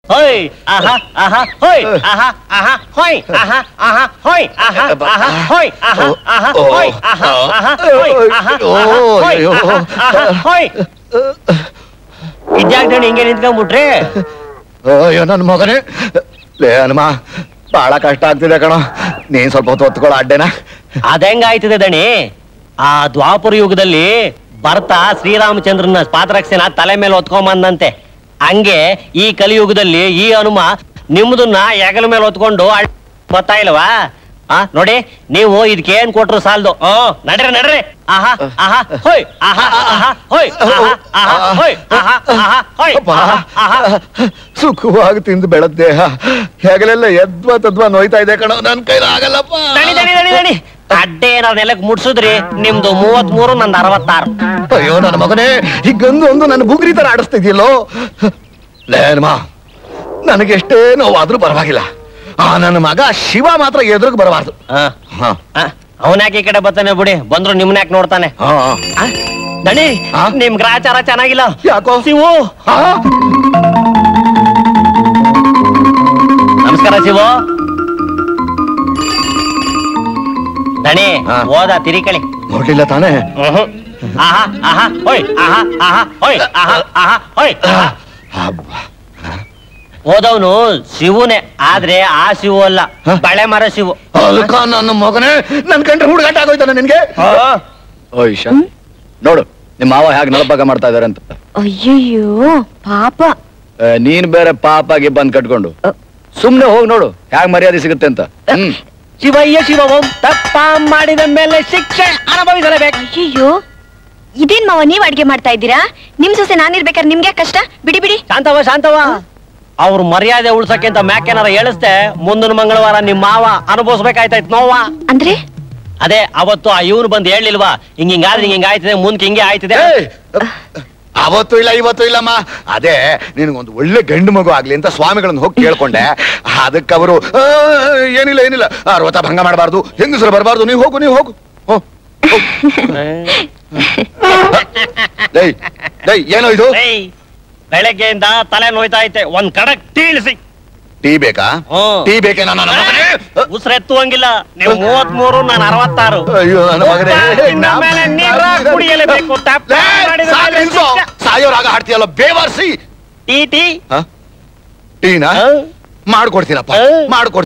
ಹೊಯ್ ಆಹಾ ಆಹಾ ಹೊಯ್ ಆಹಾ ಆಹಾ ಹೊಯ್ ಆಹಾ ಆಹಾ ಹೊಯ್ ಆಹಾ ಆಹಾ ಹೊಯ್ ಆಹಾ ಆಹಾ ಹೊಯ್ ಆಹಾ ಆಹಾ ಹೊಯ್ ಆಹಾ ಆಹಾ ಹೊಯ್ ಆಹಾ ಆಹಾ ಹೊಯ್ ಇದ್ಯಾಕ್ದಣ್ಣ ಹಿಂಗೆ ನಿಂತ್ಕೊಂಡ್ಬಿಟ್ರಿ ಅಯ್ಯೋ ನನ್ನ ಮಗನೇ ಲೇ ಹನುಮ ಬಹಳ ಕಷ್ಟ ಆಗ್ತಿದೆ ಕಣೋ ನೀನ್ ಸ್ವಲ್ಪ ಹೊತ್ತು ಹೊತ್ಕೊಳ್ಳೋ ಅಡ್ಡೆನಾ ಅದೆಂಗಾಯ್ತದೆ ದಣಿ ಆ ದ್ವಾಪರ ಯುಗದಲ್ಲಿ ಬರ್ತಾ ಶ್ರೀರಾಮಚಂದ್ರನ ಪಾತ್ರಕ್ಷೆನ ತಲೆ ಮೇಲೆ ಹೊತ್ಕೊಂಬಂದಂತೆ ಹಂಗೆ ಈ ಕಲಿಯುಗದಲ್ಲಿ ಈ ಹನುಮ ನಿಮ್ದನ್ನ ಹೆಗಲ ಮೇಲೆ ಹೊತ್ಕೊಂಡು ಅಳ್- ಬರ್ತಾ ಇಲ್ವಾ ಆ ನೋಡಿ ನೀವು ಇದಕ್ಕೆ ಏನ್ ಕೊಟ್ರು ಸಾಲ್ದು ಓ ನಡ್ರಿ ನಡ್ರಿ ಆಹಾ ಆಹಾ ಹೋಯ್ ಆಹಾ ಆಹಾ ಹೋಯ್ ಆಹಾ ಆಹಾ ಹೋಯ್ ಆಹಾ ಆಹಾ ಹೋಯ್ ಅಬ್ಬಾ, ಆಹಾ ಆಹಾ ಸುಖವಾಗಿ ತಿಂದು ಬೆಳೆದ ದೇಹ ಹೆಗಲೆಲ್ಲ ಎದ್ವಾ ತದ್ವಾ ನೋಯ್ತಾ ಇದೆ ಕಣೋ ನನ್ ಕೈಲಾಗಲ್ಲಪ್ಪ ದಣಿ ದಣಿ ದಣಿ ದಣಿ ಅಡ್ಡೆ ಏನಾದ್ರು ನೆಲಕ್ ಮುಟ್ಸುದ್ರಿ ನಿಮ್ದು ಮೂವತ್ ಮೂರು ನಂದು ಅರವತ್ತಾರು ಅಯ್ಯೋ ನನ್ನ ಮಗನೇ ಹೀಗಂದು ಒಂದು ನನ್ನ ಬುಗುರಿ ತರ ಆಡಿಸ್ತಿದ್ಯಲ್ಲೋ ಲೇನ್ಮಾ ನನಗೆ ಎಷ್ಟೇ ನೋವಾದ್ರೂ ಪರವಾಗಿಲ್ಲ ಆ ನನ್ನ ಮಗ ಶಿವ ಮಾತ್ರ ಎದುರಿಗೆ ಬರಬಾರ್ದು ಹಾ ಹಾ ಅವನ್ಯಾಕೆ ಈ ಕಡೆ ಬರ್ತಾನೆ ಬಿಡಿ ಬಂದ್ರು ನಿಮ್ನ ಯಾಕೆ ನೋಡ್ತಾನೆ ಹಾ ಆ? ದಣಿ ಆ? ನಿಮ್ ಗ್ರಾಚಾರ ಚೆನ್ನಾಗಿಲ್ಲ ಯಾಕೋ? ಶಿವು ಹಾ ನಮಸ್ಕಾರ ಶಿವು ದಣಿ ಆ. ಓದ ತಿರಿಕಳಿ ನೋಡ್ಲಿಲ್ಲ ತಾನೇ ಮ್ಹೂ. ಆಹಾ ಆಹಾ ಹೋಯ್ ಆಹಾ ಆಹಾ ಹೋಯ್ ಆಹಾ ಆಹಾ ಹೋಯ್ ಆಹಾ. ಅಬ್ಬಾ. ಓದವನು ಶಿವುನೇ ಆದ್ರೆ ಆ ಶಿವು ಅಲ್ಲ ಹ? ಬಳೆ ಮರ ಶಿವು ಅಲ್ಕ ನನ್ನ ಮಗನೇ ನನ್ ಕಂಡ್ರೆ ಹುಡುಗಾಟ ಆಗೋಯ್ತಾನೆ ನಿನ್ಗೆ ಓ ಈಶಾ ನೋಡು ನಿಮ್ಮ ಮಾವ ಹೇಗೆ ನಳಪಾಕ ಮಾಡ್ತಾ ಇದಾರೆ ಅಂತ ಅಯ್ಯಯ್ಯೋ ಪಾಪ ಆ, ನೀನ್ ಬೇರೆ ಪಾಪಾಗಿ ಬಂದ್ ಕಟ್ಕೊಂಡು ಅ. ಸುಮ್ನೆ ಹೋಗಿ ನೋಡು ಹೇಗ್ ಮರ್ಯಾದೆ ಸಿಗುತ್ತೆ ಅಂತ ಹ್ಮ್ ಶಿವಯ್ಯ ಶಿವವಂ ತಪ್ಪ ಮಾಡಿದ ಮೇಲೆ ಶಿಕ್ಷೆ ಅನುಭವಿಸಲೇಬೇಕು ಅಯ್ಯಯ್ಯೋ ಇದೇನ್ ಮಾವ ನೀವ್ ಅಡ್ಗೆ ಮಾಡ್ತಾ ಇದ್ದೀರಾ ನಿಮ್ ಸೊಸೆ ನಾನಿರ್ಬೇಕಾದ್ರೆ ನಿಮ್ಗೆ ಕಷ್ಟ ಬಿಡಿ ಬಿಡಿ ಶಾಂತವ ಶಾಂತವ ಅವ್ರ ಮರ್ಯಾದೆ ಉಳ್ಸಕ್ಕಿಂತ ಮ್ಯಾಕೇನಾರ ಹೇಳಿಸ್ತೆ ಮುಂದಿನ ಮಂಗಳವಾರ ನಿಮ್ ಮಾವ ಅನುಭವಿಸ್ಬೇಕಾಯ್ತಾಯ್ತು ನೋವ ಅಂದ್ರೆ ಅದೇ ಅವತ್ತು ಆ ಇವನು ಬಂದು ಹೇಳಿಲ್ವಾ ಹಿಂಗ್ ಹಿಂಗಾದ್ರೆ ಹಿಂಗ್ ಹಿಂಗ್ ಆಯ್ತದೆ ಮುಂದಕ್ಕೆ ಹಿಂಗೆ ಆಯ್ತದೆ ಏಯ್! ಅವತ್ತು ಇಲ್ಲ ಇವತ್ತು ಇಲ್ಲಮ್ಮ ಅದೇ ನಿನಗೊಂದು ಒಳ್ಳೆ ಗಂಡು ಮಗು ಆಗ್ಲಿ ಅಂತ ಸ್ವಾಮಿಗಳನ್ನ ಹೋಗಿ ಕೇಳ್ಕೊಂಡೆ ಅದಕ್ಕೆ ಅವರು ಏನಿಲ್ಲ ಏನಿಲ್ಲ ಅರ್ವತ ಭಂಗ ಮಾಡಬಾರ್ದು ಹೆಂಗಸರು ಬರಬಾರ್ದು ನೀವು ಹೋಗು ನೀವು ಹೋಗು ಹೋ, ಹೋಗು. ಡೇಯ್ ಡೇಯ್ ಏನೋ ಇದು ಏಯ್, ಬೆಳಗ್ಗೆಯಿಂದ ತಲೆ ನೋಯ್ತಾ ಐತೆ ಒಂದ್ ಕಡಕ್ ತೀಳಿಸಿ ಟೀ ಬೇಕಾ ಹ್ಮ್. ಟೀ ಬೇಕೇ ನನ್ನ ಮಗನೇ ಉಸಿರೆತ್ತುವಂಗಿಲ್ಲ ನೀವು ಮೂವತ್ ಮೂರು ನಾನು ಅರವತ್ತಾರು ಅಯ್ಯೋ ನನ್ನ ಮಗನೇ ಇನ್ನ ಮೇಲೆ ನೀರ ಕುಡಿಯಲೇಬೇಕು ತಪ್ಪ ಲೇ, ಮಾಡಿದ ಸಾಕ್ ಮೇಲೆ ನಿಲ್ಸು. ಶಿಕ್ಷೆ. ಸಾಯೋರಾಗ ಹಾಡ್ತೀಯಲ್ಲ ಬೇವರ್ಸಿ ಟೀ ಟೀ ಹ? ಟೀನಾ ಹ? ಮಾಡ್ಕೊಡ್ತೀನಪ್ಪ ಹ? ಮಾಡ್ಕೊಡ್ತೀನಿ